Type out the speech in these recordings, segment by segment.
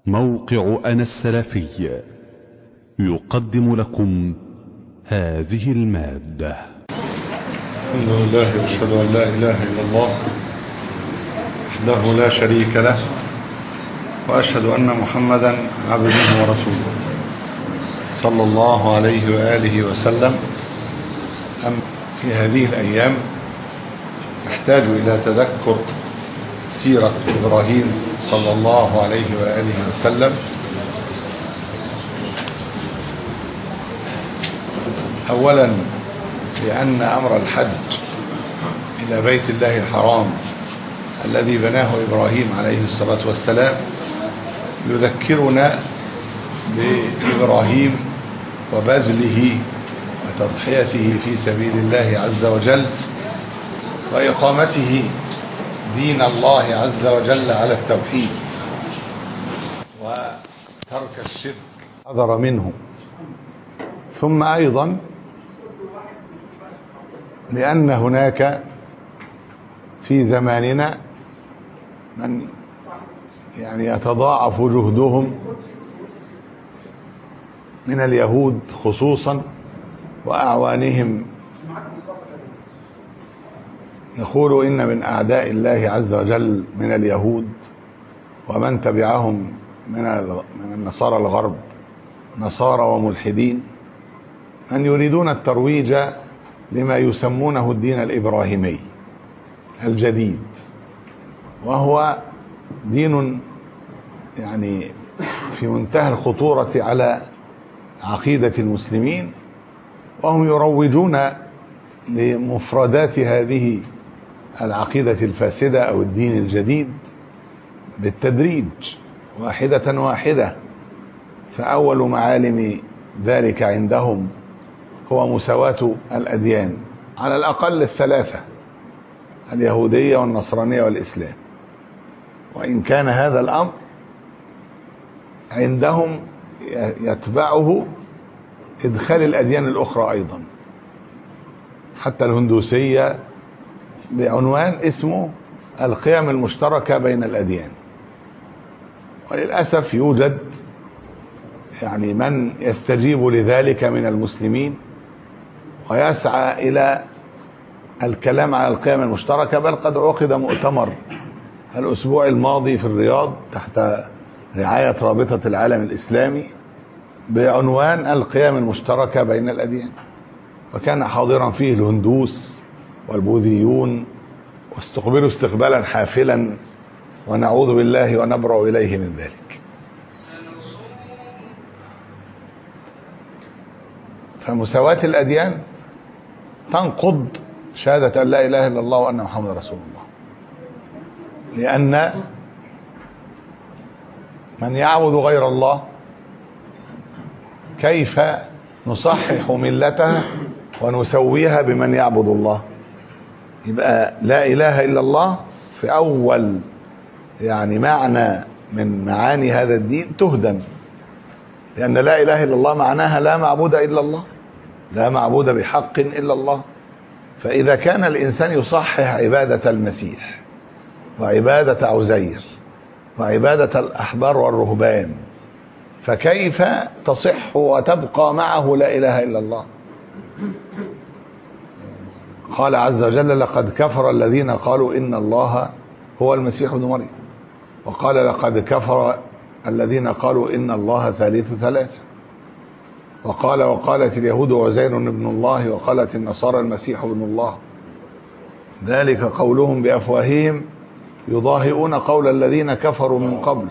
موقع أنا السلفي يقدم لكم هذه المادة الحمد لله واشهد ان لا اله الا الله وحده لا شريك له واشهد ان محمدا عبده ورسوله صلى الله عليه واله وسلم أم في هذه الايام نحتاج الى تذكر سيره ابراهيم صلى الله عليه واله وسلم اولا لأن أمر الحج إلى بيت الله الحرام الذي بناه إبراهيم عليه الصلاة والسلام يذكرنا بإبراهيم وبذله وتضحيته في سبيل الله عز وجل وإقامته دين الله عز وجل على التوحيد وترك الشرك حذر منه ثم أيضا لأن هناك في زماننا من يعني يتضاعف جهدهم من اليهود خصوصا وأعوانهم يقول إن من أعداء الله عز وجل من اليهود ومن تبعهم من من النصارى الغرب نصارى وملحدين من يريدون الترويج لما يسمونه الدين الابراهيمي الجديد وهو دين يعني في منتهى الخطوره على عقيده المسلمين وهم يروجون لمفردات هذه العقيده الفاسده او الدين الجديد بالتدريج واحده واحده فاول معالم ذلك عندهم هو مساواة الأديان على الأقل الثلاثة اليهودية والنصرانية والإسلام وإن كان هذا الأمر عندهم يتبعه إدخال الأديان الأخرى أيضا حتى الهندوسية بعنوان اسمه القيم المشتركة بين الأديان وللأسف يوجد يعني من يستجيب لذلك من المسلمين ويسعى الى الكلام على القيم المشتركه بل قد عقد مؤتمر الاسبوع الماضي في الرياض تحت رعايه رابطه العالم الاسلامي بعنوان القيم المشتركه بين الاديان وكان حاضرا فيه الهندوس والبوذيون واستقبلوا استقبالا حافلا ونعوذ بالله ونبرا اليه من ذلك فمساواة الأديان تنقض شهادة أن لا إله إلا الله وأن محمد رسول الله لأن من يعبد غير الله كيف نصحح ملته ونسويها بمن يعبد الله يبقى لا إله إلا الله في أول يعني معنى من معاني هذا الدين تهدم لأن لا إله إلا الله معناها لا معبود إلا الله لا معبود بحق إلا الله فإذا كان الإنسان يصحح عبادة المسيح وعبادة عزير وعبادة الأحبار والرهبان فكيف تصح وتبقى معه لا إله إلا الله قال عز وجل لقد كفر الذين قالوا إن الله هو المسيح ابن مريم وقال لقد كفر الذين قالوا إن الله ثالث ثلاثة وقال وقالت اليهود عزير ابن الله وقالت النصارى المسيح ابن الله ذلك قولهم بأفواههم يضاهئون قول الذين كفروا من قبل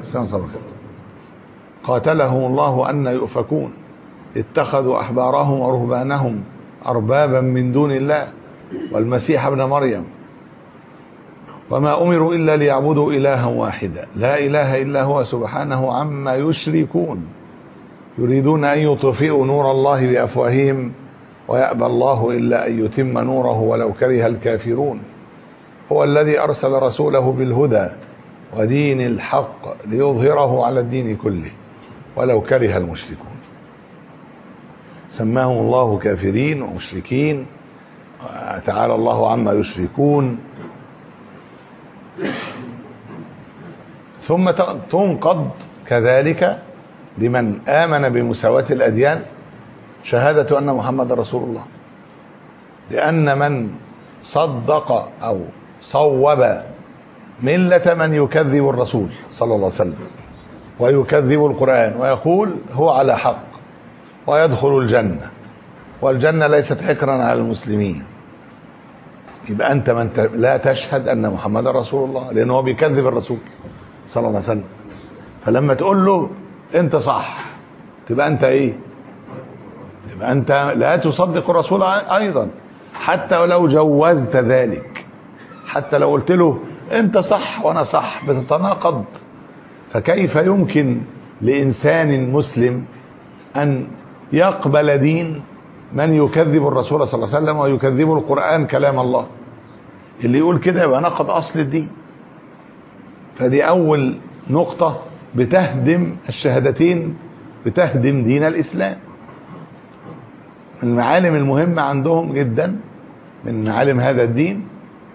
قاتلهم الله أن يؤفكون اتخذوا أحبارهم ورهبانهم أربابا من دون الله والمسيح ابن مريم وما أمروا إلا ليعبدوا إلها واحدا لا إله إلا هو سبحانه عما يشركون يريدون أن يطفئوا نور الله بأفواههم ويأبى الله إلا أن يتم نوره ولو كره الكافرون هو الذي أرسل رسوله بالهدى ودين الحق ليظهره على الدين كله ولو كره المشركون سماهم الله كافرين ومشركين تعالى الله عما يشركون ثم تنقض كذلك لمن آمن بمساواة الأديان شهادة أن محمد رسول الله لأن من صدق أو صوب ملة من يكذب الرسول صلى الله عليه وسلم ويكذب القرآن ويقول هو على حق ويدخل الجنة والجنة ليست حكرا على المسلمين يبقى أنت من ت- لا تشهد أن محمد رسول الله لأنه هو بيكذب الرسول صلى الله عليه وسلم فلما تقول له أنت صح تبقى أنت إيه يبقى انت لا تصدق الرسول ايضا حتى ولو جوزت ذلك حتى لو قلت له انت صح وانا صح بتتناقض فكيف يمكن لانسان مسلم ان يقبل دين من يكذب الرسول صلى الله عليه وسلم ويكذب القران كلام الله اللي يقول كده يبقى نقض اصل الدين فدي اول نقطه بتهدم الشهادتين بتهدم دين الاسلام من المعالم المهمة عندهم جدا من معالم هذا الدين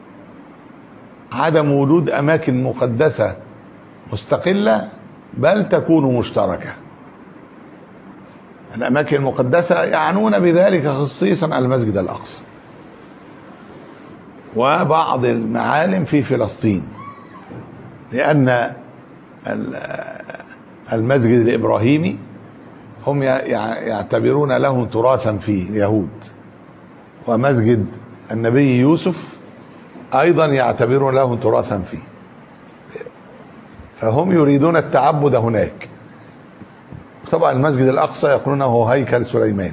عدم وجود أماكن مقدسة مستقلة بل تكون مشتركة الأماكن المقدسة يعنون بذلك خصيصا المسجد الأقصى وبعض المعالم في فلسطين لأن ال- المسجد الإبراهيمي هم يع- يعتبرون له تراثا فيه اليهود ومسجد النبي يوسف ايضا يعتبرون له تراثا فيه فهم يريدون التعبد هناك طبعا المسجد الاقصى يقولون هو هيكل سليمان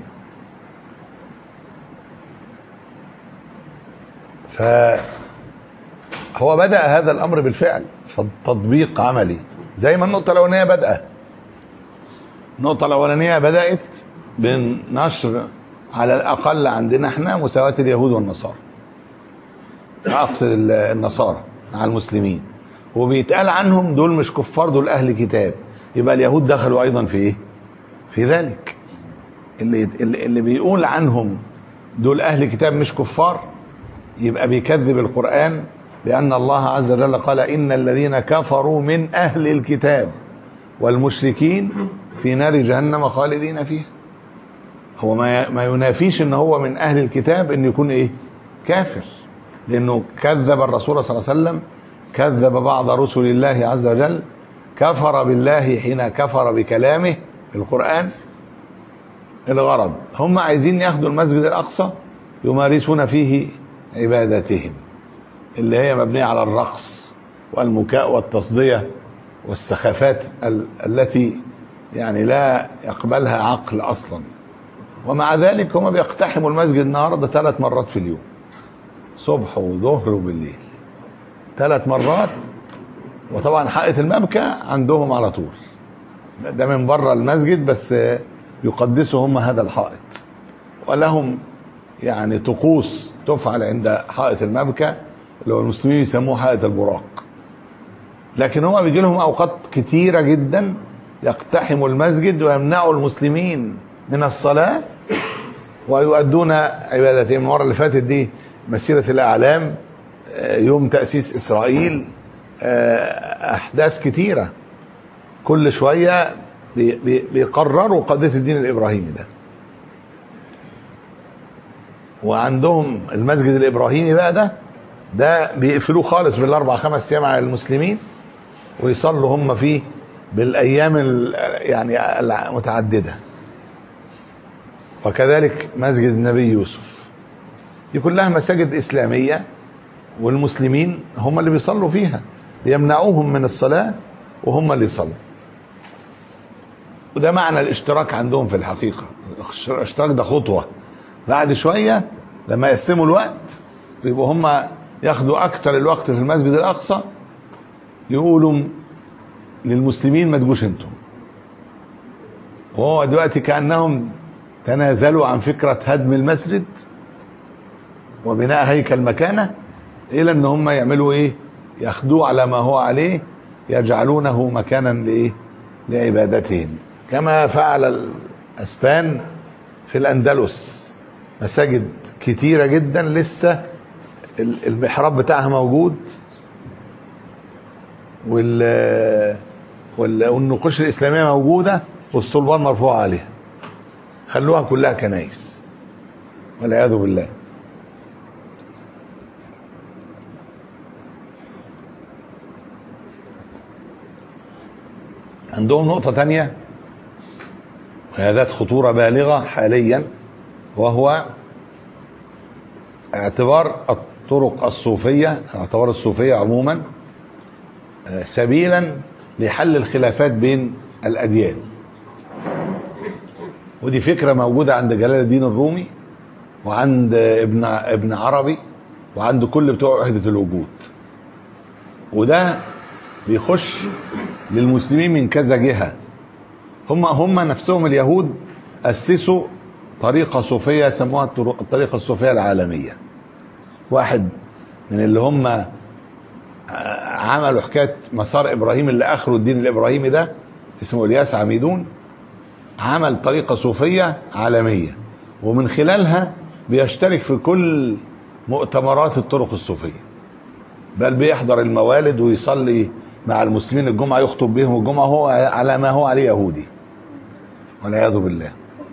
فهو بدا هذا الامر بالفعل تطبيق عملي زي ما النقطه الاولانيه بدأ النقطة الأولانية بدأت بنشر على الأقل عندنا احنا مساواة اليهود والنصارى أقصد ال- النصارى مع المسلمين وبيتقال عنهم دول مش كفار دول أهل كتاب يبقى اليهود دخلوا أيضا في إيه؟ في ذلك اللي اللي اللي بيقول عنهم دول أهل كتاب مش كفار يبقى بيكذب القرآن لأن الله عز وجل قال إن الذين كفروا من أهل الكتاب والمشركين في نار جهنم خالدين فيها هو ما ما ينافيش ان هو من اهل الكتاب ان يكون ايه كافر لانه كذب الرسول صلى الله عليه وسلم كذب بعض رسل الله عز وجل كفر بالله حين كفر بكلامه في القرآن الغرض هم عايزين ياخدوا المسجد الأقصى يمارسون فيه عبادتهم اللي هي مبنية على الرقص والمكاء والتصدية والسخافات ال- التي يعني لا يقبلها عقل أصلا ومع ذلك هم بيقتحموا المسجد النهارده ثلاث مرات في اليوم صبح وظهر وبالليل ثلاث مرات وطبعا حائط المبكى عندهم على طول ده من بره المسجد بس يقدسوا هم هذا الحائط ولهم يعني طقوس تفعل عند حائط المبكى اللي هو المسلمين يسموه حائط البراق لكن هم بيجي لهم اوقات كتيره جدا يقتحموا المسجد ويمنعوا المسلمين من الصلاه ويؤدون عبادتهم المره اللي فاتت دي مسيره الاعلام آه، يوم تاسيس اسرائيل آه، احداث كتيره كل شويه بي- بي- بيقرروا قضيه الدين الابراهيمي ده وعندهم المسجد الابراهيمي بقى ده ده بيقفلوه خالص بالاربع خمس ايام على المسلمين ويصلوا هم فيه بالايام ال- يعني المتعدده وكذلك مسجد النبي يوسف دي كلها مساجد اسلاميه والمسلمين هم اللي بيصلوا فيها بيمنعوهم من الصلاه وهم اللي يصلوا وده معنى الاشتراك عندهم في الحقيقه الاشتراك ده خطوه بعد شويه لما يقسموا الوقت يبقوا هم ياخدوا اكتر الوقت في المسجد الاقصى يقولوا للمسلمين ما تجوش انتم وهو دلوقتي كانهم تنازلوا عن فكره هدم المسجد وبناء هيكل مكانه الى ان هم يعملوا ايه ياخدوه على ما هو عليه يجعلونه مكانا لايه لعبادتهم كما فعل الاسبان في الاندلس مساجد كتيره جدا لسه ال- المحراب بتاعها موجود وال وال- والنقوش الاسلاميه موجوده والصلبان مرفوع عليها خلوها كلها كنايس والعياذ بالله عندهم نقطة تانية وهي ذات خطورة بالغة حاليا وهو اعتبار الطرق الصوفية اعتبار الصوفية عموما آه، سبيلا لحل الخلافات بين الأديان ودي فكرة موجودة عند جلال الدين الرومي وعند ابن ابن عربي وعند كل بتوع وحدة الوجود وده بيخش للمسلمين من كذا جهة هم هم نفسهم اليهود أسسوا طريقة صوفية سموها الطرق- الطريقة الصوفية العالمية واحد من اللي هم آه، عملوا حكاية مسار إبراهيم اللي آخره الدين الإبراهيمي ده اسمه إلياس عميدون عمل طريقة صوفية عالمية ومن خلالها بيشترك في كل مؤتمرات الطرق الصوفية بل بيحضر الموالد ويصلي مع المسلمين الجمعة يخطب بهم الجمعة هو على ما هو عليه يهودي والعياذ بالله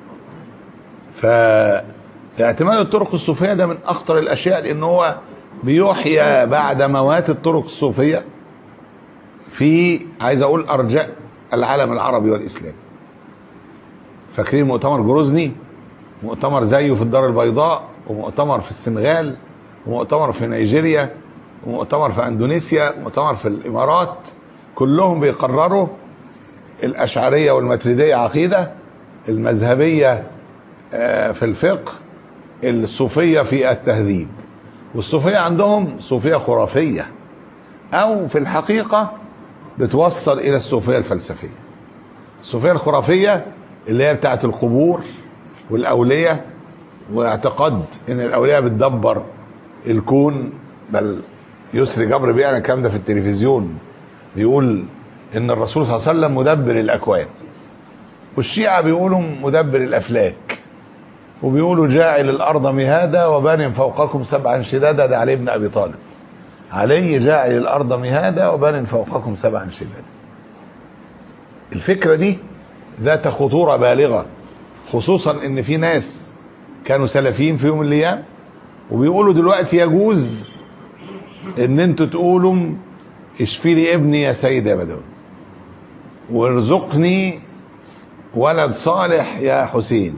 فاعتماد الطرق الصوفية ده من أخطر الأشياء لأن هو بيحيى بعد موات الطرق الصوفية في عايز أقول أرجاء العالم العربي والإسلامي فاكرين مؤتمر جروزني مؤتمر زيه في الدار البيضاء ومؤتمر في السنغال ومؤتمر في نيجيريا ومؤتمر في اندونيسيا ومؤتمر في الامارات كلهم بيقرروا الاشعريه والماتريديه عقيده المذهبيه آه، في الفقه الصوفيه في التهذيب والصوفيه عندهم صوفيه خرافيه او في الحقيقه بتوصل الى الصوفيه الفلسفيه الصوفيه الخرافيه اللي هي بتاعت القبور والاوليه واعتقاد ان الاوليه بتدبر الكون بل يسري جبر بيعلن الكلام ده في التلفزيون بيقول ان الرسول صلى الله عليه وسلم مدبر الاكوان والشيعه بيقولوا مدبر الافلاك وبيقولوا جاعل الارض مهادا وبان فوقكم سبعا شدادا ده علي بن ابي طالب علي جاعل الارض مهادا وبان فوقكم سبعا شدادا الفكره دي ذات خطوره بالغه خصوصا ان في ناس كانوا سلفيين في يوم من الايام وبيقولوا دلوقتي يجوز ان انتوا تقولوا اشفي لي ابني يا سيد يا بدوي وارزقني ولد صالح يا حسين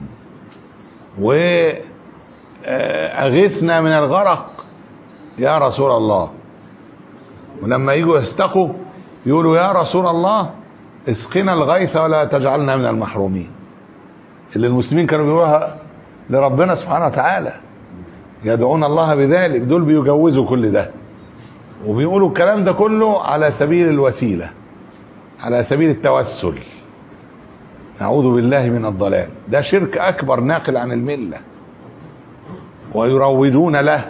واغثنا من الغرق يا رسول الله ولما يجوا يستقوا يقولوا يا رسول الله اسقنا الغيث ولا تجعلنا من المحرومين اللي المسلمين كانوا بيقولوها لربنا سبحانه وتعالى يدعون الله بذلك دول بيجوزوا كل ده وبيقولوا الكلام ده كله على سبيل الوسيلة على سبيل التوسل نعوذ بالله من الضلال ده شرك أكبر ناقل عن الملة ويروجون له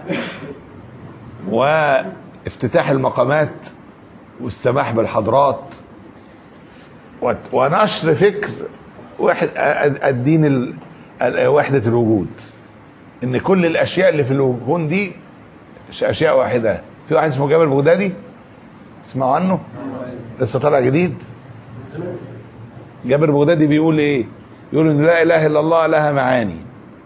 وافتتاح المقامات والسماح بالحضرات وت- ونشر فكر واحد الدين ال- ال- وحدة الوجود ان كل الاشياء اللي في الكون دي ش- اشياء واحده في واحد اسمه جابر بغدادي تسمعوا عنه لسه طالع جديد جابر بغدادي بيقول ايه يقول ان لا اله الا الله لها معاني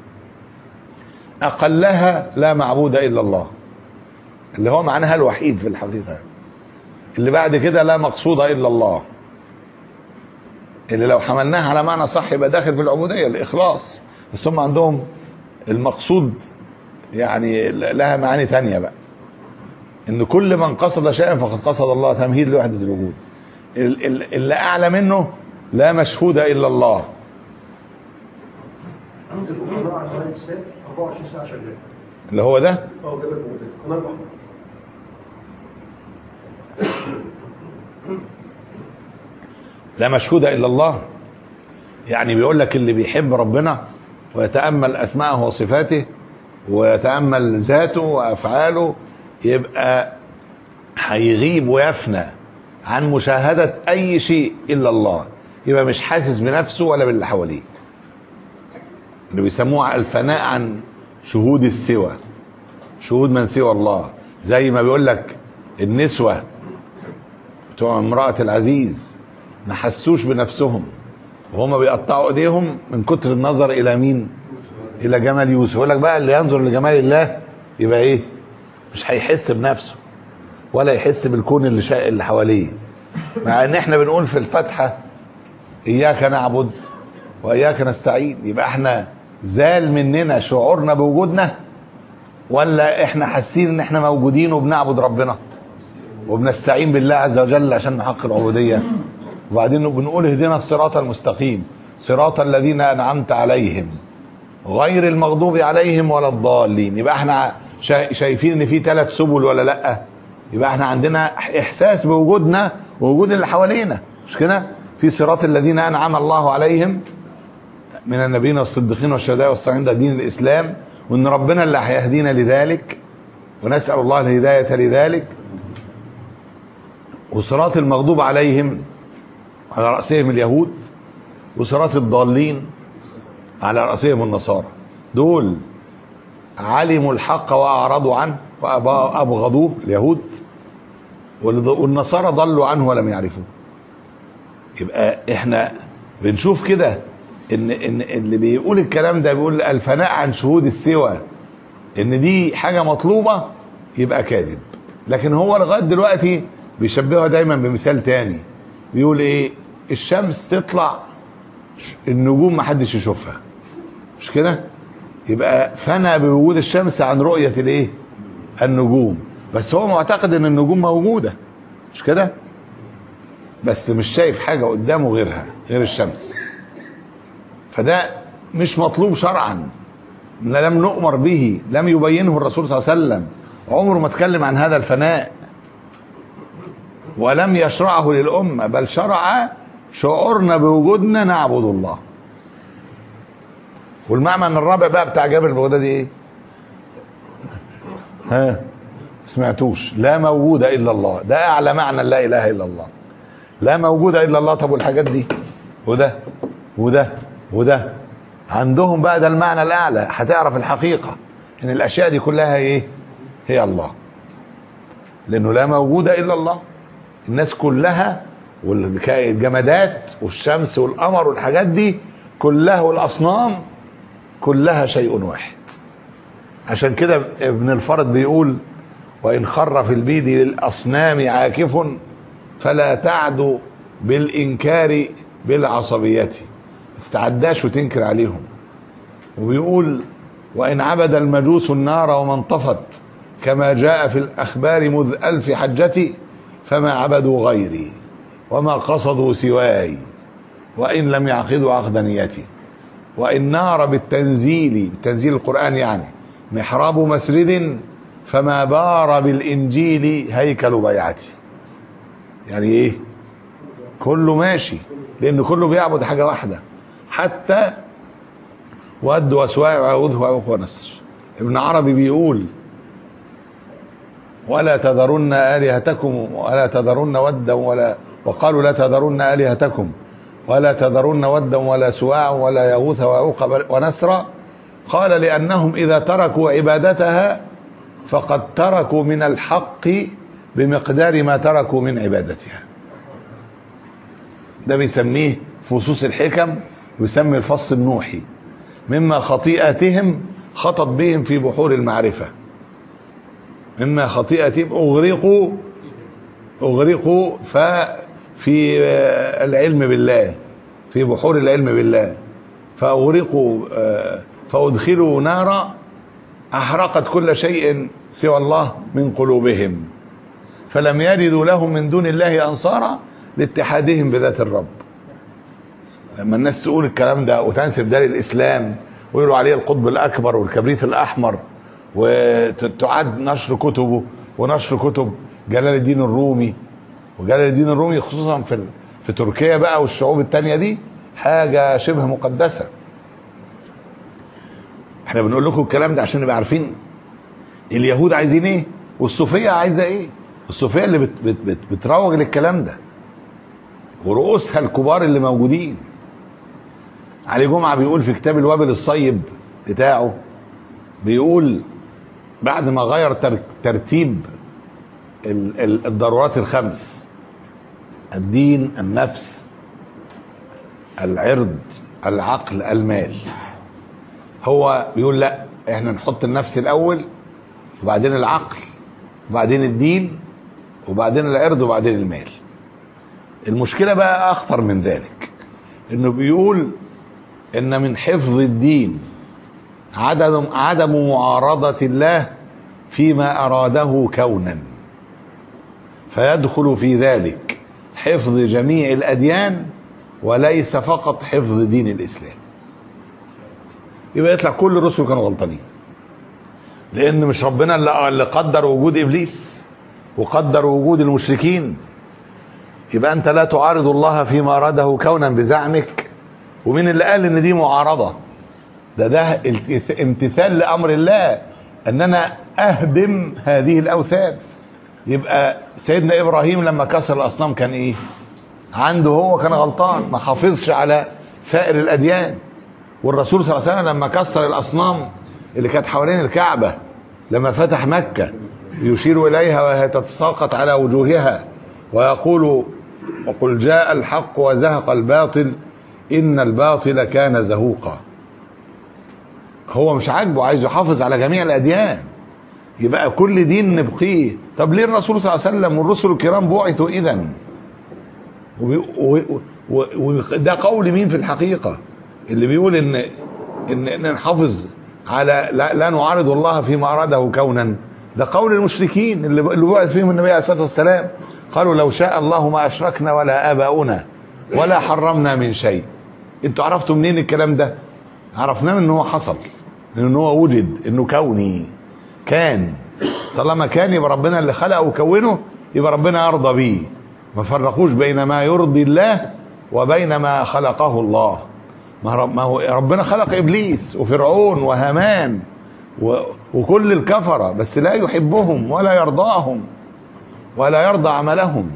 اقلها لا معبود الا الله اللي هو معناها الوحيد في الحقيقه اللي بعد كده لا مقصود الا الله اللي لو حملناها على معنى صح يبقى داخل في العبوديه الاخلاص بس هم عندهم المقصود يعني لها معاني تانية بقى ان كل من قصد شيئا فقد قصد الله تمهيد لوحدة الوجود ال- ال- اللي اعلى منه لا مشهود الا الله عندي القناه على قناه السات 24 ساعه شغال اللي هو ده اه جبل الموتى القناه البحر لا مشهود الا الله يعني بيقول لك اللي بيحب ربنا ويتامل اسماءه وصفاته ويتامل ذاته وافعاله يبقى هيغيب ويفنى عن مشاهده اي شيء الا الله يبقى مش حاسس بنفسه ولا باللي حواليه اللي بيسموه الفناء عن شهود السوى شهود من سوى الله زي ما بيقول لك النسوه بتوع امراه العزيز ما حسوش بنفسهم وهم بيقطعوا ايديهم من كتر النظر الى مين الى جمال يوسف يقول لك بقى اللي ينظر لجمال الله يبقى ايه مش هيحس بنفسه ولا يحس بالكون اللي شا... اللي حواليه مع ان احنا بنقول في الفاتحه اياك نعبد واياك نستعين يبقى احنا زال مننا شعورنا بوجودنا ولا احنا حاسين ان احنا موجودين وبنعبد ربنا وبنستعين بالله عز وجل عشان نحقق العبوديه وبعدين بنقول اهدنا الصراط المستقيم صراط الذين انعمت عليهم غير المغضوب عليهم ولا الضالين يبقى احنا شا- شايفين ان في ثلاث سبل ولا لا يبقى احنا عندنا احساس بوجودنا ووجود اللي حوالينا مش كده في صراط الذين انعم الله عليهم من النبيين والصديقين والشهداء والصالحين ده دين الاسلام وان ربنا اللي هيهدينا لذلك ونسال الله الهدايه لذلك وصراط المغضوب عليهم على راسهم اليهود وصراط الضالين على راسهم النصارى دول علموا الحق واعرضوا عنه وابغضوه اليهود والنصارى ضلوا عنه ولم يعرفوه يبقى احنا بنشوف كده ان ان اللي بيقول الكلام ده بيقول الفناء عن شهود السوى ان دي حاجه مطلوبه يبقى كاذب لكن هو لغايه دلوقتي بيشبهها دايما بمثال تاني بيقول ايه الشمس تطلع النجوم ما حدش يشوفها مش كده يبقى فنى بوجود الشمس عن رؤيه الايه النجوم بس هو معتقد ان النجوم موجوده مش كده بس مش شايف حاجه قدامه غيرها غير الشمس فده مش مطلوب شرعا لم نؤمر به لم يبينه الرسول صلى الله عليه وسلم عمره ما اتكلم عن هذا الفناء ولم يشرعه للأمة بل شرع شعورنا بوجودنا نعبد الله والمعنى الرابع بقى بتاع جابر البغدادي ايه ها سمعتوش لا موجود الا الله ده اعلى معنى لا اله الا الله لا موجود الا الله طب والحاجات دي وده وده وده عندهم بقى ده المعنى الاعلى هتعرف الحقيقه ان الاشياء دي كلها ايه هي الله لانه لا موجود الا الله الناس كلها والجمادات والشمس والقمر والحاجات دي كلها والاصنام كلها شيء واحد عشان كده ابن الفرد بيقول وان خر في البيد للاصنام عاكف فلا تعدو بالانكار بالعصبيه ما تتعداش وتنكر عليهم وبيقول وان عبد المجوس النار وما انطفت كما جاء في الاخبار مذ الف حجتي فما عبدوا غيري وما قصدوا سواي وان لم يعقدوا عقد نيتي وان نار بالتنزيل تنزيل القران يعني محراب مسرد فما بار بالانجيل هيكل بيعتي يعني ايه كله ماشي لان كله بيعبد حاجه واحده حتى ود وسواع وعوذ وعوق ونسر ابن عربي بيقول ولا تذرن آلهتكم ولا تذرن ودا ولا وقالوا لا تذرن آلهتكم ولا تذرن ودا ولا سواع ولا يغوث ويعوق ونسرا قال لأنهم إذا تركوا عبادتها فقد تركوا من الحق بمقدار ما تركوا من عبادتها ده بيسميه فصوص الحكم ويسمي الفص النوحي مما خطيئتهم خطت بهم في بحور المعرفة مما خطيئتهم أغرقوا أغرقوا ففي العلم بالله في بحور العلم بالله فأغرقوا فأدخلوا نارا أحرقت كل شيء سوى الله من قلوبهم فلم يجدوا لهم من دون الله أنصارا لاتحادهم بذات الرب لما الناس تقول الكلام ده وتنسب ده للإسلام ويقولوا عليه القطب الأكبر والكبريت الأحمر وتعاد نشر كتبه ونشر كتب جلال الدين الرومي وجلال الدين الرومي خصوصا في في تركيا بقى والشعوب التانية دي حاجة شبه مقدسة احنا بنقول لكم الكلام ده عشان نبقى عارفين اليهود عايزين ايه والصوفية عايزة ايه الصوفية اللي بت بت بت بتروج للكلام ده ورؤوسها الكبار اللي موجودين علي جمعة بيقول في كتاب الوابل الصيب بتاعه بيقول بعد ما غير ترتيب الضرورات الخمس الدين النفس العرض العقل المال هو بيقول لا احنا نحط النفس الاول وبعدين العقل وبعدين الدين وبعدين العرض وبعدين المال المشكله بقى اخطر من ذلك انه بيقول ان من حفظ الدين عدم عدم معارضه الله فيما اراده كونا فيدخل في ذلك حفظ جميع الاديان وليس فقط حفظ دين الاسلام يبقى يطلع كل الرسل كانوا غلطانين لان مش ربنا اللي اللي قدر وجود ابليس وقدر وجود المشركين يبقى انت لا تعارض الله فيما اراده كونا بزعمك ومين اللي قال ان دي معارضه ده ده الت- امتثال لامر الله ان انا اهدم هذه الاوثان يبقى سيدنا ابراهيم لما كسر الاصنام كان ايه عنده هو كان غلطان ما حافظش على سائر الاديان والرسول صلى الله عليه وسلم لما كسر الاصنام اللي كانت حوالين الكعبه لما فتح مكه يشير اليها وهي تتساقط على وجوهها ويقول وقل جاء الحق وزهق الباطل ان الباطل كان زهوقا هو مش عاجبه عايز يحافظ على جميع الاديان يبقى كل دين نبقيه طب ليه الرسول صلى الله عليه وسلم والرسل الكرام بعثوا اذا وبي- و- و- وده قول مين في الحقيقه اللي بيقول ان ان, إن نحافظ على لا, لا نعارض الله فيما اراده كونا ده قول المشركين اللي اللي بعث فيهم النبي عليه الصلاه والسلام قالوا لو شاء الله ما اشركنا ولا اباؤنا ولا حرمنا من شيء انتوا عرفتوا منين الكلام ده عرفناه من ان هو حصل من ان هو وجد انه كوني كان طالما كان يبقى ربنا اللي خلقه وكونه يبقى ربنا يرضى بيه ما فرقوش بين ما يرضي الله وبين ما خلقه الله ما رب- ما هو ربنا خلق ابليس وفرعون وهامان و وكل الكفره بس لا يحبهم ولا يرضاهم ولا يرضى عملهم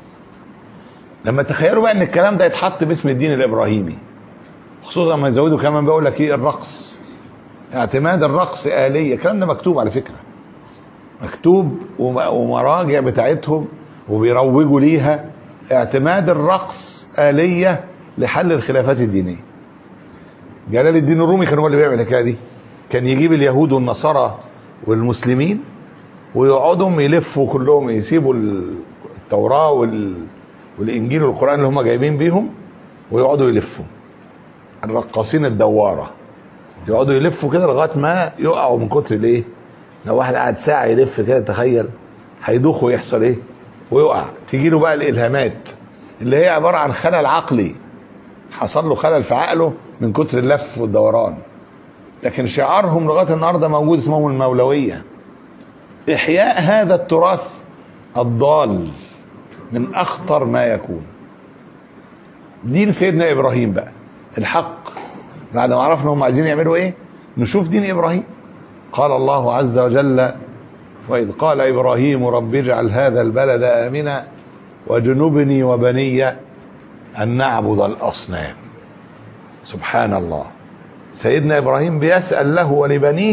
لما تخيلوا بقى ان الكلام ده يتحط باسم الدين الابراهيمي خصوصا لما يزودوا كمان بيقول لك ايه الرقص اعتماد الرقص آلية الكلام ده مكتوب على فكرة مكتوب وم- ومراجع بتاعتهم وبيروجوا ليها اعتماد الرقص آلية لحل الخلافات الدينية جلال الدين الرومي كان هو اللي بيعمل الحكاية دي كان يجيب اليهود والنصارى والمسلمين ويقعدوا يلفوا كلهم يسيبوا التوراة وال... والإنجيل والقرآن اللي هم جايبين بيهم ويقعدوا يلفوا الرقاصين الدواره يقعدوا يلفوا كده لغايه ما يقعوا من كتر الايه؟ لو واحد قاعد ساعه يلف كده تخيل هيدوخ ويحصل ايه؟ ويقع تيجي له بقى الالهامات اللي هي عباره عن خلل عقلي حصل له خلل في عقله من كتر اللف والدوران لكن شعارهم لغايه النهارده موجود اسمهم المولويه احياء هذا التراث الضال من اخطر ما يكون دين سيدنا ابراهيم بقى الحق بعد ما عرفنا هم عايزين يعملوا ايه نشوف دين ابراهيم قال الله عز وجل واذ قال ابراهيم رب اجعل هذا البلد امنا وجنبني وبني ان نعبد الاصنام سبحان الله سيدنا ابراهيم بيسال له ولبنيه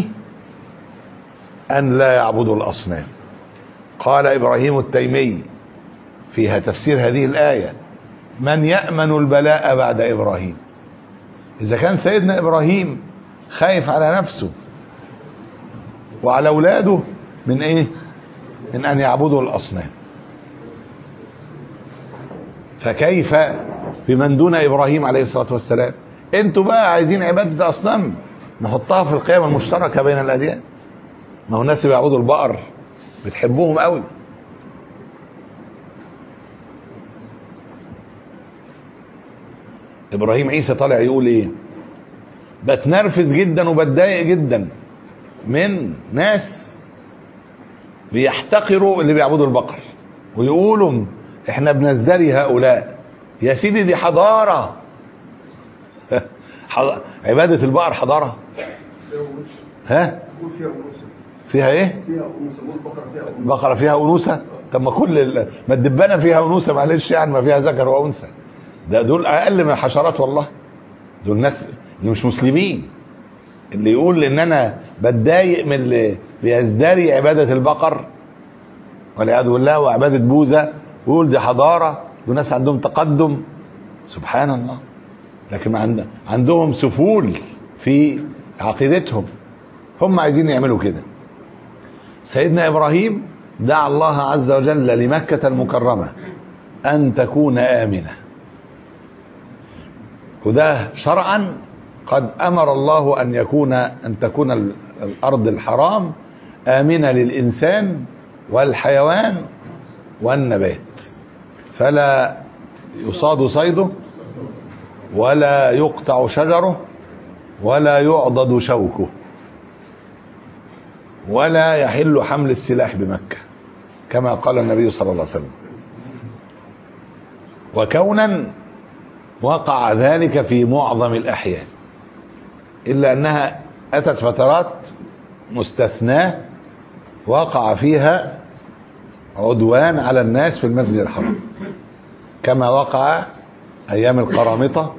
ان لا يعبدوا الاصنام قال ابراهيم التيمي فيها تفسير هذه الايه من يامن البلاء بعد ابراهيم إذا كان سيدنا إبراهيم خايف على نفسه وعلى أولاده من إيه؟ من أن يعبدوا الأصنام فكيف بمن دون إبراهيم عليه الصلاة والسلام أنتوا بقى عايزين عبادة أصنام نحطها في القيم المشتركة بين الأديان ما هو الناس اللي بيعبدوا البقر بتحبوهم قوي ابراهيم عيسى طالع يقول ايه بتنرفز جدا وبتضايق جدا من ناس بيحتقروا اللي بيعبدوا البقر ويقولوا احنا بنزدري هؤلاء يا سيدي دي حضاره حض- عباده البقر حضاره فيها أنوثة ها يقول فيها أنوثة فيها ايه فيها أنوثة يقول البقرة فيها أنوثة البقره فيها انوثه طب ما كل ال- ما الدبانه فيها انوثه معلش يعني ما فيها ذكر وانثى ده دول اقل من الحشرات والله دول ناس اللي مش مسلمين اللي يقول ان انا بتضايق من اللي بيزدري عباده البقر والعياذ بالله وعباده بوذا ويقول دي حضاره وناس عندهم تقدم سبحان الله لكن عند عندهم سفول في عقيدتهم هم عايزين يعملوا كده سيدنا ابراهيم دعا الله عز وجل لمكه المكرمه ان تكون امنه وده شرعا قد امر الله ان يكون ان تكون ال- الارض الحرام امنه للانسان والحيوان والنبات فلا يصاد صيده ولا يقطع شجره ولا يعضد شوكه ولا يحل حمل السلاح بمكه كما قال النبي صلى الله عليه وسلم وكونا وقع ذلك في معظم الاحيان الا انها اتت فترات مستثناه وقع فيها عدوان على الناس في المسجد الحرام كما وقع ايام القرامطه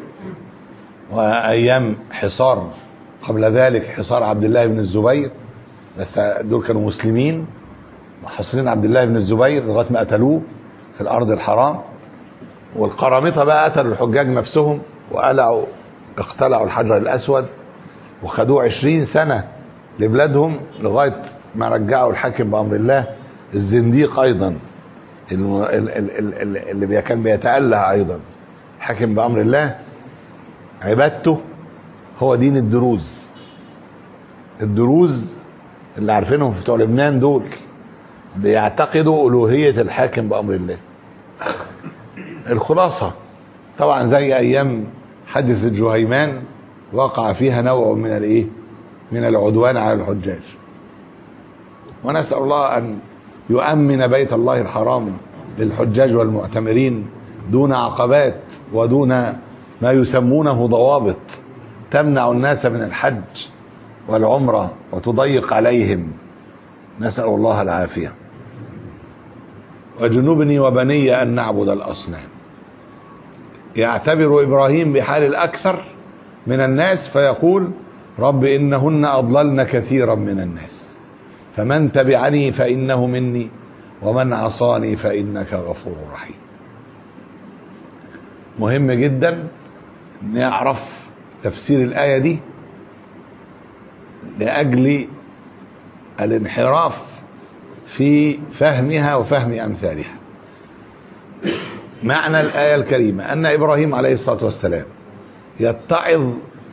وايام حصار قبل ذلك حصار عبد الله بن الزبير بس دول كانوا مسلمين محاصرين عبد الله بن الزبير لغايه ما قتلوه في الارض الحرام والقرامطه بقى قتلوا الحجاج نفسهم وقلعوا اقتلعوا الحجر الاسود وخدوه عشرين سنه لبلادهم لغايه ما رجعوا الحاكم بامر الله الزنديق ايضا الم- ال- ال- ال- ال- اللي بي- كان بيتأله ايضا الحاكم بامر الله عبادته هو دين الدروز الدروز اللي عارفينهم في بتوع لبنان دول بيعتقدوا الوهيه الحاكم بامر الله الخلاصه طبعا زي ايام حادثه جهيمان وقع فيها نوع من الايه من العدوان على الحجاج ونسال الله ان يؤمن بيت الله الحرام للحجاج والمعتمرين دون عقبات ودون ما يسمونه ضوابط تمنع الناس من الحج والعمره وتضيق عليهم نسال الله العافيه وجنبني وبني ان نعبد الاصنام يعتبر ابراهيم بحال الاكثر من الناس فيقول رب انهن اضللن كثيرا من الناس فمن تبعني فانه مني ومن عصاني فانك غفور رحيم مهم جدا نعرف تفسير الايه دي لاجل الانحراف في فهمها وفهم امثالها معنى الايه الكريمه ان ابراهيم عليه الصلاه والسلام يتعظ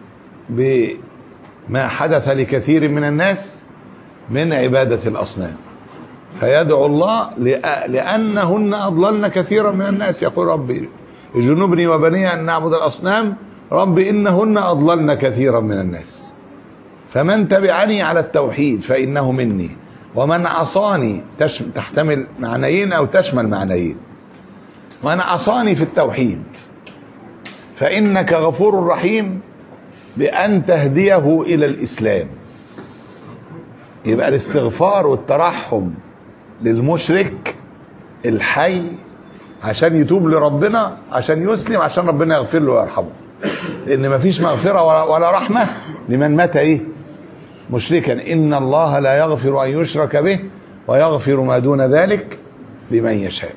بما حدث لكثير من الناس من عباده الاصنام فيدعو الله لأ- لانهن اضللن كثيرا من الناس يقول ربي جنوبني وبني ان نعبد الاصنام رب انهن اضللن كثيرا من الناس فمن تبعني على التوحيد فانه مني ومن عصاني تش- تحتمل معنيين او تشمل معنيين من عصاني في التوحيد فانك غفور رحيم بان تهديه الى الاسلام يبقى الاستغفار والترحم للمشرك الحي عشان يتوب لربنا عشان يسلم عشان ربنا يغفر له ويرحمه لان مفيش مغفره ولا, ولا رحمه لمن مات ايه مشركا ان الله لا يغفر ان يشرك به ويغفر ما دون ذلك لمن يشاء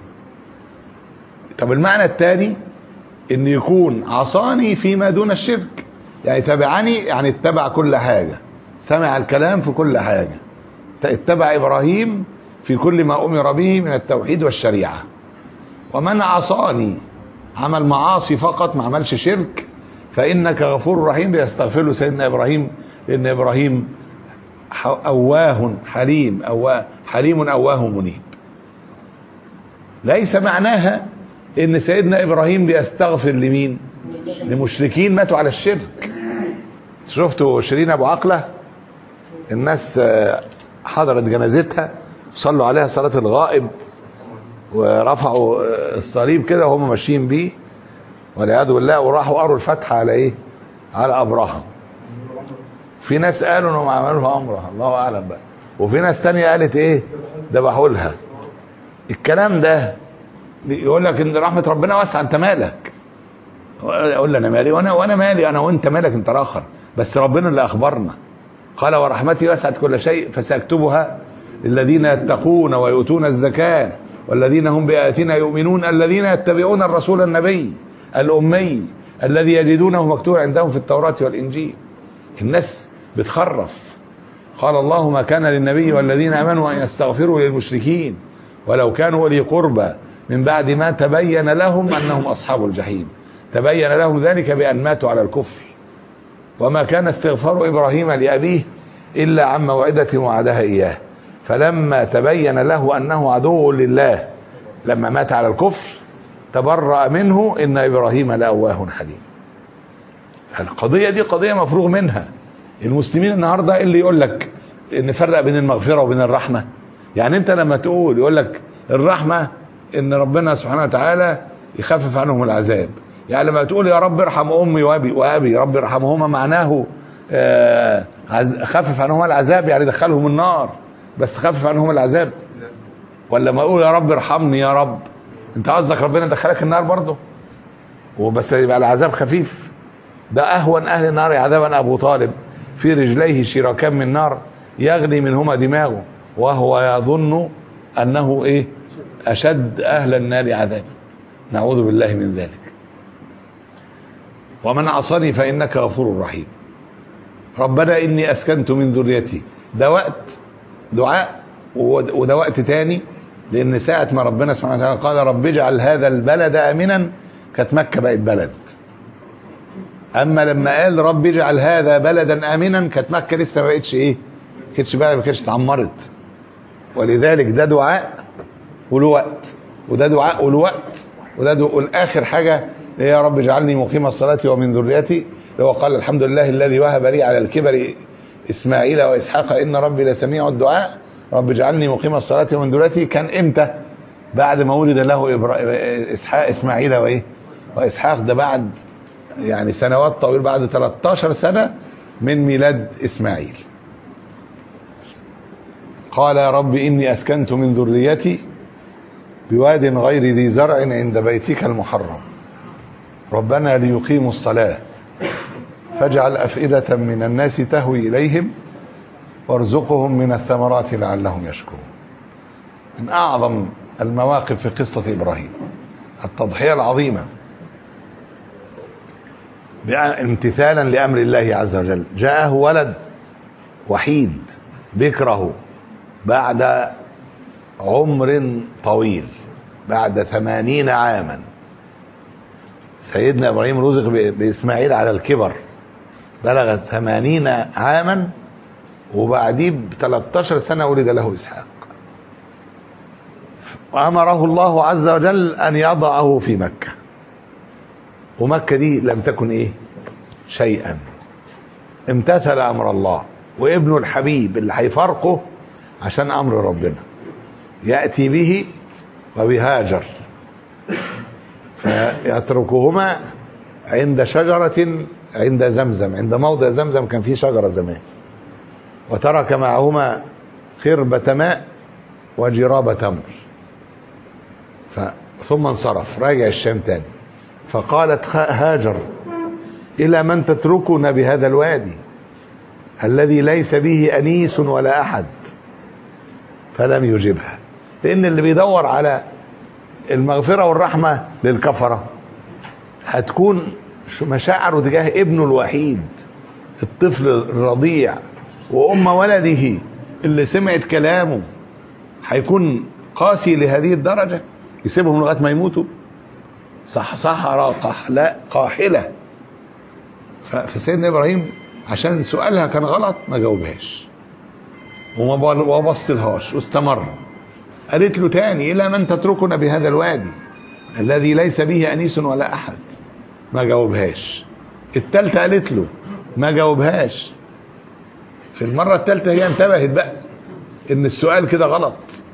طب المعنى الثاني ان يكون عصاني فيما دون الشرك يعني تبعني يعني اتبع كل حاجه سمع الكلام في كل حاجه اتبع ابراهيم في كل ما امر به من التوحيد والشريعه ومن عصاني عمل معاصي فقط ما عملش شرك فانك غفور رحيم بيستغفر له سيدنا ابراهيم لان ابراهيم ح- اواه حليم أواه حليم اواه منيب ليس معناها ان سيدنا ابراهيم بيستغفر لمين لمشركين ماتوا على الشرك شفتوا شيرين ابو عقله الناس آه، حضرت جنازتها صلوا عليها صلاه الغائب ورفعوا آه، الصليب كده وهم ماشيين بيه والعياذ بالله وراحوا قروا الفاتحه على ايه؟ على ابراهام في ناس قالوا انهم عملوا لها امره الله اعلم بقى وفي ناس تانية قالت ايه؟ ذبحوا لها الكلام ده يقول لك ان رحمه ربنا واسعه انت مالك اقول له انا مالي وانا وانا مالي انا وانت مالك انت الاخر بس ربنا اللي اخبرنا قال ورحمتي وسعت كل شيء فساكتبها للذين يتقون ويؤتون الزكاه والذين هم باياتنا يؤمنون الذين يتبعون الرسول النبي الامي الذي يجدونه مكتوبا عندهم في التوراة والإنجيل الناس بتخرف قال الله ما كان للنبي والذين امنوا ان يستغفروا للمشركين ولو كانوا اولي قربى من بعد ما تبين لهم انهم اصحاب الجحيم تبين لهم ذلك بان ماتوا على الكفر وما كان استغفار ابراهيم لابيه الا عن موعده وعدها اياه فلما تبين له انه عدو لله لما مات على الكفر تبرأ منه ان ابراهيم لأواه حليم القضية دي قضية مفروغ منها المسلمين النهارده اللي يقول لك نفرق بين المغفرة وبين الرحمة يعني انت لما تقول يقول لك الرحمة ان ربنا سبحانه وتعالى يخفف عنهم العذاب يعني لما تقول يا رب ارحم امي وابي وابي رب ارحمهما معناه آه عز- خفف عنهما العذاب يعني دخلهم النار بس خفف عنهم العذاب ولا ما اقول يا رب ارحمني يا رب انت قصدك ربنا دخلك النار برضه وبس يبقى العذاب خفيف ده اهون اهل النار عذابا ابو طالب في رجليه شراكان من نار يغلي منهما دماغه وهو يظن انه ايه اشد اهل النار عذابا نعوذ بالله من ذلك ومن عصاني فانك غفور رحيم ربنا اني اسكنت من ذريتي ده وقت دعاء ود- وده وقت تاني لان ساعه ما ربنا سبحانه وتعالى قال رب اجعل هذا البلد امنا كانت مكه بقت بلد اما لما قال رب اجعل هذا بلدا امنا كانت مكه لسه ما بقتش ايه ما كانتش بقى ما كانتش اتعمرت ولذلك ده دعاء وله وقت وده دعاء وله وقت وده دعاء والاخر حاجه اللي هي يا رب اجعلني مقيم الصلاه ومن ذريتي اللي هو قال الحمد لله الذي وهب لي على الكبر اسماعيل واسحاق ان ربي لسميع الدعاء رب اجعلني مقيم الصلاه ومن ذريتي كان امتى؟ بعد ما ولد له إبرا... اسحاق اسماعيل وايه؟ واسحاق ده بعد يعني سنوات طويله بعد 13 سنه من ميلاد اسماعيل. قال يا رب اني اسكنت من ذريتي بواد غير ذي زرع عند بيتك المحرم ربنا ليقيموا الصلاه فاجعل افئده من الناس تهوي اليهم وارزقهم من الثمرات لعلهم يشكرون من اعظم المواقف في قصه ابراهيم التضحيه العظيمه بأ- امتثالا لامر الله عز وجل جاءه ولد وحيد بكره بعد عمر طويل بعد ثمانين عاما سيدنا ابراهيم رزق ب- باسماعيل على الكبر بلغ ثمانين عاما وبعديه ب 13 سنه ولد له اسحاق وامره الله عز وجل ان يضعه في مكه ومكه دي لم تكن ايه شيئا امتثل امر الله وابنه الحبيب اللي هيفارقه عشان امر ربنا ياتي به وبهاجر فيتركهما عند شجرة عند زمزم عند موضع زمزم كان فيه شجرة زمان وترك معهما خربة ماء وجراب تمر ف... ثم انصرف راجع الشام تاني فقالت خ- هاجر إلى من تتركنا بهذا الوادي الذي ليس به أنيس ولا أحد فلم يجبها لأن اللي بيدور على المغفرة والرحمة للكفرة هتكون ش- مشاعره تجاه ابنه الوحيد الطفل الرضيع وأم ولده اللي سمعت كلامه هيكون قاسي لهذه الدرجة يسيبهم لغاية ما يموتوا صح صحراء قحلاء قاحلة ف- فسيدنا إبراهيم عشان سؤالها كان غلط ما جاوبهاش وما بل- وما بصلهاش واستمر قالت له تاني إلى من تتركنا بهذا الوادي الذي ليس به أنيس ولا أحد ما جاوبهاش التالتة قالت له ما جاوبهاش في المرة التالتة هي انتبهت بقى إن السؤال كده غلط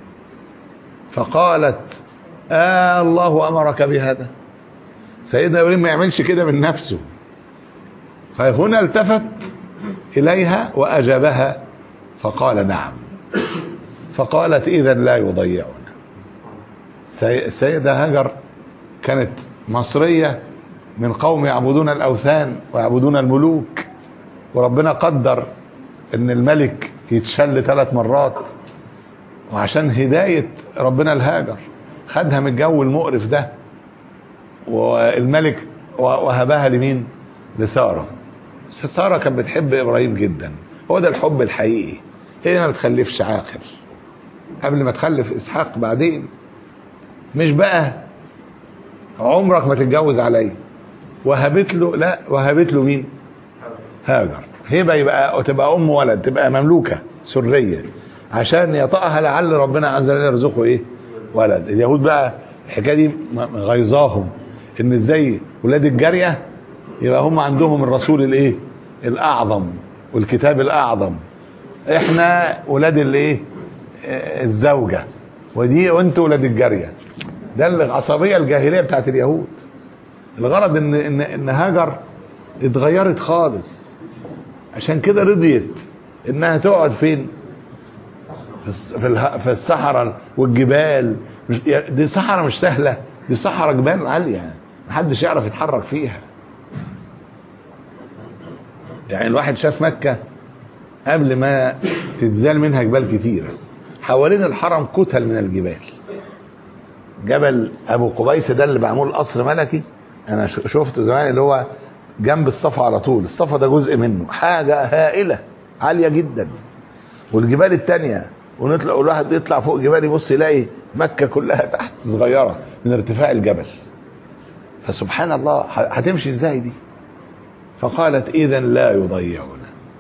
فقالت آه الله أمرك بهذا سيدنا إبراهيم ما يعملش كده من نفسه فهنا التفت إليها وأجابها فقال نعم فقالت إذا لا يضيعنا سي- السيدة هاجر كانت مصرية من قوم يعبدون الأوثان ويعبدون الملوك وربنا قدر ان الملك يتشل ثلاث مرات وعشان هداية ربنا الهاجر خدها من الجو المقرف ده والملك وهبها لمين لساره ساره كانت بتحب ابراهيم جدا هو ده الحب الحقيقي هي ما بتخلفش عاقل قبل ما تخلف اسحاق بعدين مش بقى عمرك ما تتجوز عليا وهبت له لا وهبت له مين هاجر هبه يبقى تبقى ام ولد تبقى مملوكه سريه عشان يطأها لعل ربنا عز وجل يرزقه ايه ولد اليهود بقى الحكايه دي م- غيظاهم ان ازاي ولاد الجاريه يبقى هم عندهم الرسول الايه الاعظم والكتاب الاعظم احنا ولاد الايه آه، الزوجه ودي وانتوا ولاد الجاريه ده العصبيه الجاهليه بتاعت اليهود الغرض ان ان ان هاجر اتغيرت خالص عشان كده رضيت انها تقعد فين في الص- في اله- في الصحراء والجبال مش يا- دي صحراء مش سهله دي صحراء جبال عاليه محدش يعرف يتحرك فيها يعني الواحد شاف مكه قبل ما تتزال منها جبال كتيره حوالين الحرم كتل من الجبال جبل ابو قبيس ده اللي معمول قصر ملكي انا ش- شفته زمان اللي هو جنب الصفا على طول الصفا ده جزء منه حاجه هائله عاليه جدا والجبال التانية ونطلع والواحد يطلع فوق جبال يبص يلاقي مكة كلها تحت صغيرة من ارتفاع الجبل فسبحان الله ه- هتمشي ازاي دي فقالت اذا لا يضيعنا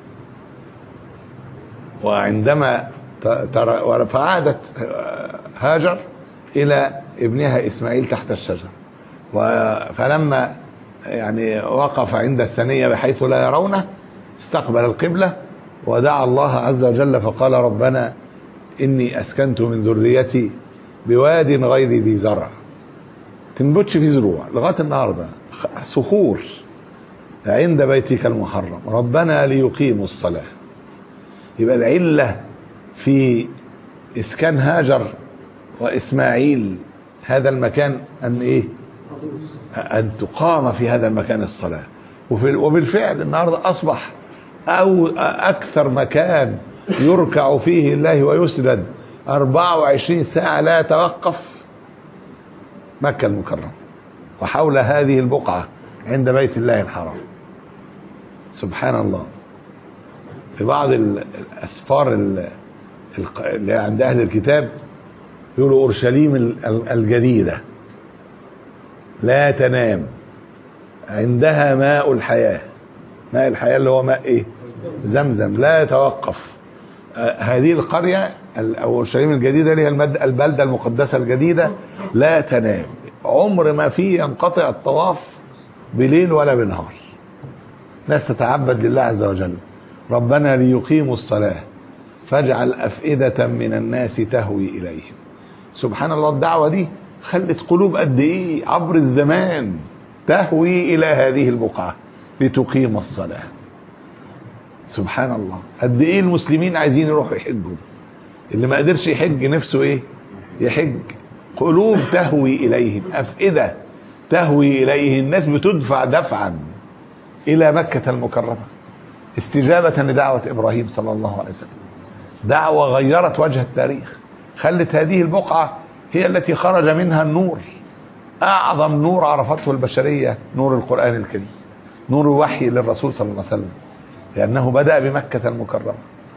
وعندما ت- ترى فعادت هاجر الى ابنها اسماعيل تحت الشجر و- فلما يعني وقف عند الثنيه بحيث لا يرونه استقبل القبله ودعا الله عز وجل فقال ربنا اني اسكنت من ذريتي بواد غير ذي زرع تنبتش فيه زروع لغايه النهارده خ- صخور عند بيتك المحرم ربنا ليقيموا الصلاه يبقى العله في اسكان هاجر واسماعيل هذا المكان ان ايه ان تقام في هذا المكان الصلاه وفي وبالفعل النهارده اصبح او اكثر مكان يركع فيه الله ويسجد 24 ساعه لا يتوقف مكه المكرمه وحول هذه البقعه عند بيت الله الحرام سبحان الله في بعض ال- الاسفار ال- الق- اللي عند اهل الكتاب يقولوا اورشليم ال- ال- الجديده لا تنام عندها ماء الحياه ماء الحياه اللي هو ماء ايه زمزم لا يتوقف آه، هذه القريه ال- او اورشليم الجديده اللي هي المد- البلده المقدسه الجديده لا تنام عمر ما فيه ينقطع الطواف بليل ولا بنهار ناس تتعبد لله عز وجل ربنا ليقيموا الصلاة فاجعل أفئدة من الناس تهوي إليهم سبحان الله الدعوة دي خلت قلوب قد إيه عبر الزمان تهوي إلى هذه البقعة لتقيم الصلاة سبحان الله قد إيه المسلمين عايزين يروحوا يحجوا اللي ما قدرش يحج نفسه إيه يحج قلوب تهوي إليهم أفئدة تهوي إليه الناس بتدفع دفعا إلى مكة المكرمة استجابة لدعوة إبراهيم صلى الله عليه وسلم دعوة غيرت وجه التاريخ خلت هذه البقعة هي التي خرج منها النور أعظم نور عرفته البشرية نور القرآن الكريم نور الوحي للرسول صلى الله عليه وسلم لأنه بدأ بمكة المكرمة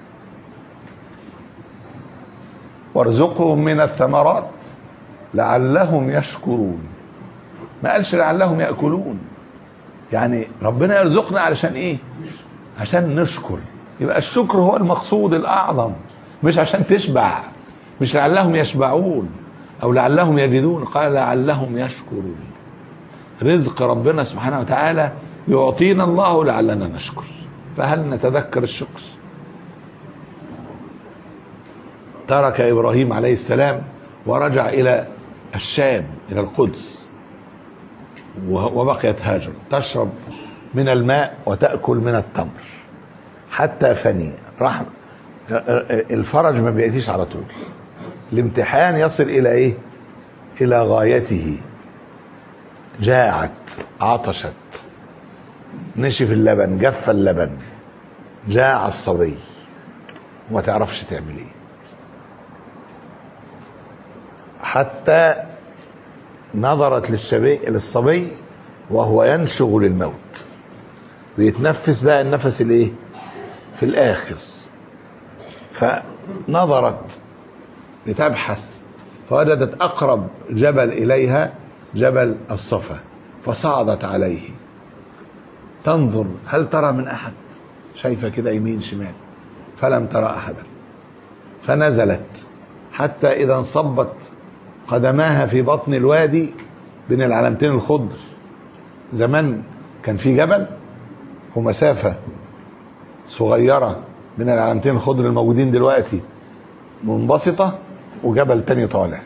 وارزقهم من الثمرات لعلهم يشكرون ما قالش لعلهم يأكلون يعني ربنا يرزقنا علشان ايه عشان نشكر يبقى الشكر هو المقصود الاعظم مش عشان تشبع مش لعلهم يشبعون او لعلهم يجدون قال لعلهم يشكرون رزق ربنا سبحانه وتعالى يعطينا الله لعلنا نشكر فهل نتذكر الشكر ترك ابراهيم عليه السلام ورجع الى الشام الى القدس وبقيت هاجر تشرب من الماء وتأكل من التمر حتى فني راح الفرج ما بيأتيش على طول الامتحان يصل إلى إيه إلى غايته جاعت عطشت نشف اللبن جف اللبن جاع الصبي وما تعرفش تعمل ايه حتى نظرت للشبي للصبي وهو ينشغ للموت بيتنفس بقى النفس الايه في الاخر فنظرت لتبحث فوجدت اقرب جبل اليها جبل الصفا فصعدت عليه تنظر هل ترى من احد شايفه كده يمين شمال فلم ترى احدا فنزلت حتى اذا انصبت قدماها في بطن الوادي بين العلامتين الخضر زمان كان في جبل ومسافه صغيره من العلامتين الخضر الموجودين دلوقتي منبسطه وجبل تاني طالع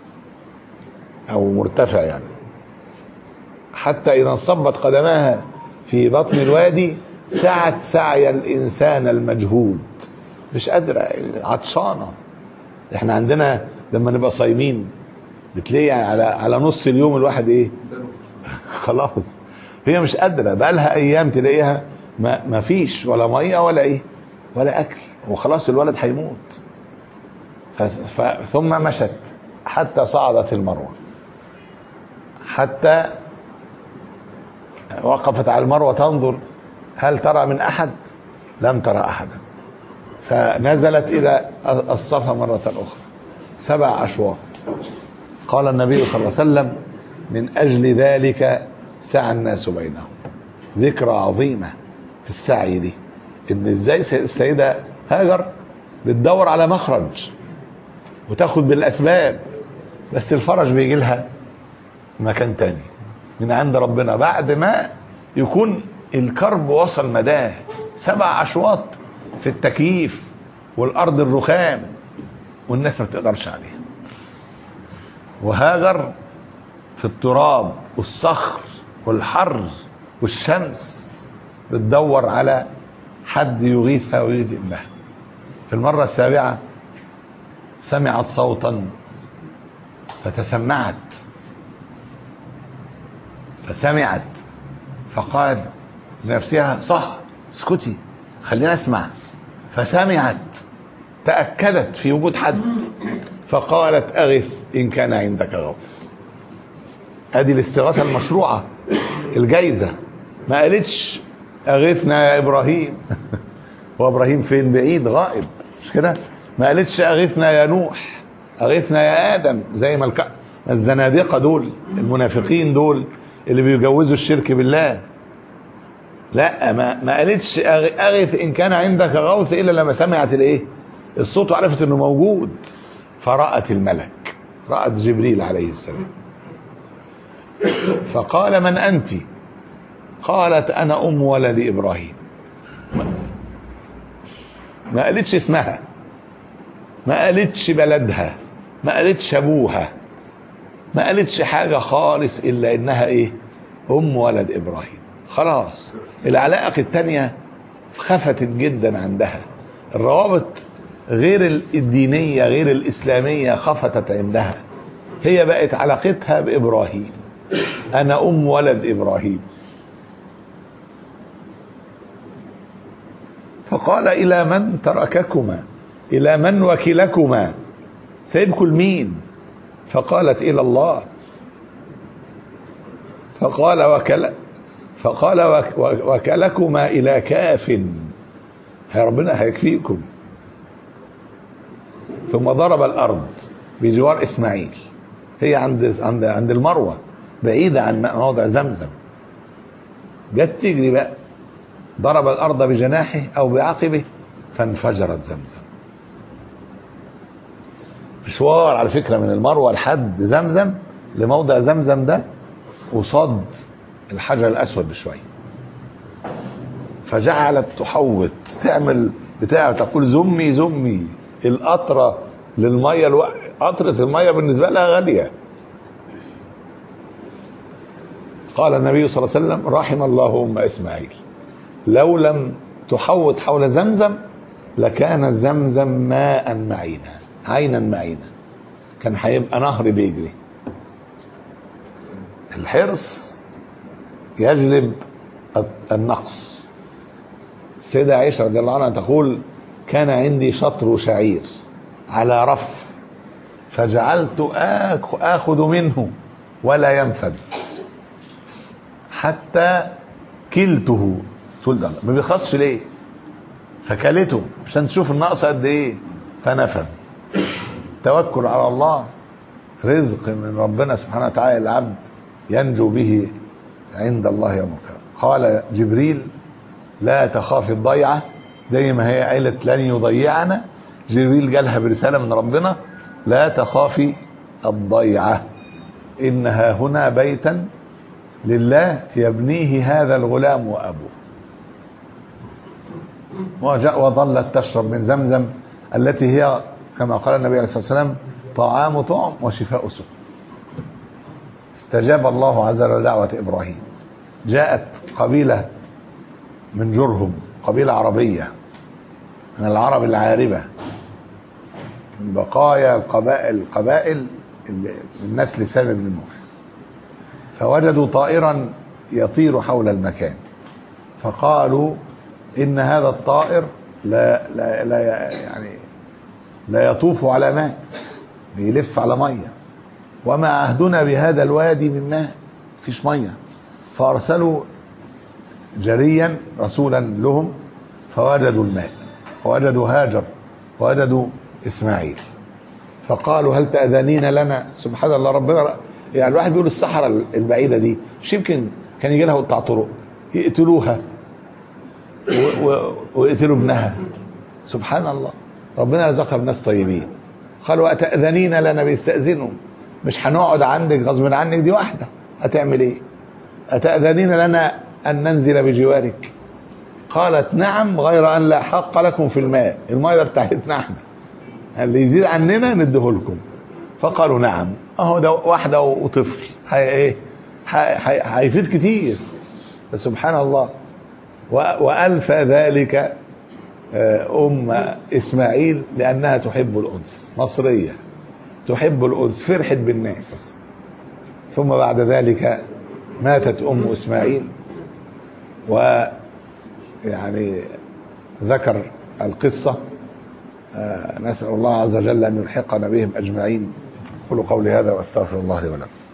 او مرتفع يعني حتى اذا انصبت قدماها في بطن الوادي سعت سعي الانسان المجهود مش قادره عطشانه احنا عندنا لما نبقى صايمين بتلاقي على على نص اليوم الواحد ايه خلاص هي مش قادره بقى لها ايام تلاقيها ما, ما فيش ولا ميه ولا ايه ولا اكل وخلاص الولد هيموت ف- ف- ثم مشت حتى صعدت المروه حتى وقفت على المروه تنظر هل ترى من احد لم ترى احدا فنزلت الى الصفا مره اخرى سبع اشواط قال النبي صلى الله عليه وسلم من اجل ذلك سعى الناس بينهم ذكرى عظيمه في السعي دي ان ازاي السيده هاجر بتدور على مخرج وتاخد بالاسباب بس الفرج بيجي لها مكان تاني من عند ربنا بعد ما يكون الكرب وصل مداه سبع اشواط في التكييف والارض الرخام والناس ما بتقدرش عليها وهاجر في التراب والصخر والحر والشمس بتدور على حد يغيثها ويغيث ابنها في المرة السابعة سمعت صوتا فتسمعت فسمعت فقال لنفسها صح اسكتي خلينا اسمع فسمعت تأكدت في وجود حد فقالت أغث إن كان عندك غوث ادي الاستغاثة المشروعة الجايزة ما قالتش أغثنا يا إبراهيم هو إبراهيم فين بعيد غائب مش كده ما قالتش أغثنا يا نوح أغثنا يا آدم زي ما الك... ما الزنادقة دول المنافقين دول اللي بيجوزوا الشرك بالله لا ما ما قالتش أغ- أغث إن كان عندك غوث إلا لما سمعت الإيه الصوت وعرفت إنه موجود فرأت الملك رأت جبريل عليه السلام فقال من أنت قالت أنا أم ولد إبراهيم ما- ما قالتش اسمها ما قالتش بلدها ما قالتش أبوها ما قالتش حاجة خالص إلا إنها إيه أم ولد إبراهيم خلاص العلاقة التانية خفتت جدا عندها الروابط غير الدينية غير الإسلامية خفتت عندها هي بقت علاقتها بإبراهيم أنا أم ولد إبراهيم فقال إلى من ترككما إلى من وكلكما سيبكم لمين فقالت إلى الله فقال وكل فقال وك- وك- وكلكما إلى كاف يا ربنا هيكفيكم ثم ضرب الأرض بجوار إسماعيل هي عند عند عند المروة بعيدة عن موضع زمزم جت تجري بقى ضرب الأرض بجناحه أو بعقبه فانفجرت زمزم مشوار على فكرة من المروة لحد زمزم لموضع زمزم ده قصاد الحجر الأسود بشوية فجعلت تحوط تعمل بتاع تقول زمي زمي القطرة للمية الو... قطرة المية بالنسبة لها غالية قال النبي صلى الله عليه وسلم رحم الله أم إسماعيل لو لم تحوط حول زمزم لكان زمزم ماء معينا عينا معينا كان هيبقى نهر بيجري الحرص يجلب النقص السيدة عائشة رضي الله عنها تقول كان عندي شطر شعير على رف فجعلت آخ- آخذ منه ولا ينفد حتى كلته تقول ده ما بيخلصش ليه فكلته عشان تشوف النقص قد ايه فنفذ التوكل على الله رزق من ربنا سبحانه وتعالى العبد ينجو به عند الله يوم القيامة قال جبريل لا تخافي الضيعة زي ما هي قالت لن يضيعنا جبريل جالها برسالة من ربنا لا تخافي الضيعة إنها هنا بيتا لله يبنيه هذا الغلام وأبوه وجاء وظلت تشرب من زمزم التي هي كما قال النبي عليه الصلاة والسلام طعام طعم وشفاء سقم استجاب الله عز وجل دعوة إبراهيم جاءت قبيلة من جرهم قبيلة عربية من العرب العاربة من بقايا القبائل القبائل اللي- من نسل سام بن نوح فوجدوا طائرا يطير حول المكان فقالوا إن هذا الطائر لا لا لا يعني لا يطوف على ماء بيلف على ميه وما عهدنا بهذا الوادي من ماء فيش ميه فارسلوا جريا رسولا لهم فوجدوا الماء ووجدوا هاجر ووجدوا اسماعيل فقالوا هل تأذنين لنا سبحان الله ربنا يعني الواحد بيقول الصحراء البعيده دي مش يمكن كان يجي لها قطاع طرق يقتلوها و- و- ويقتلوا ابنها سبحان الله ربنا رزقها بناس طيبين قالوا أتأذنين لنا بيستأذنوا مش هنقعد عندك غصب عنك دي واحدة هتعمل ايه أتأذنين لنا أن ننزل بجوارك قالت نعم غير أن لا حق لكم في الماء الماء ده بتاعتنا احنا اللي يزيد عننا نديه لكم فقالوا نعم اهو ده واحدة وطفل هي ايه هي- هي- هيفيد كتير سبحان الله و- وألف ذلك آه، أم إسماعيل لأنها تحب الأنس مصرية تحب الأنس فرحت بالناس ثم بعد ذلك ماتت أم إسماعيل و يعني ذكر القصة آه، نسأل الله عز وجل أن يلحقنا بهم أجمعين أقول قولي هذا وأستغفر الله لي ولكم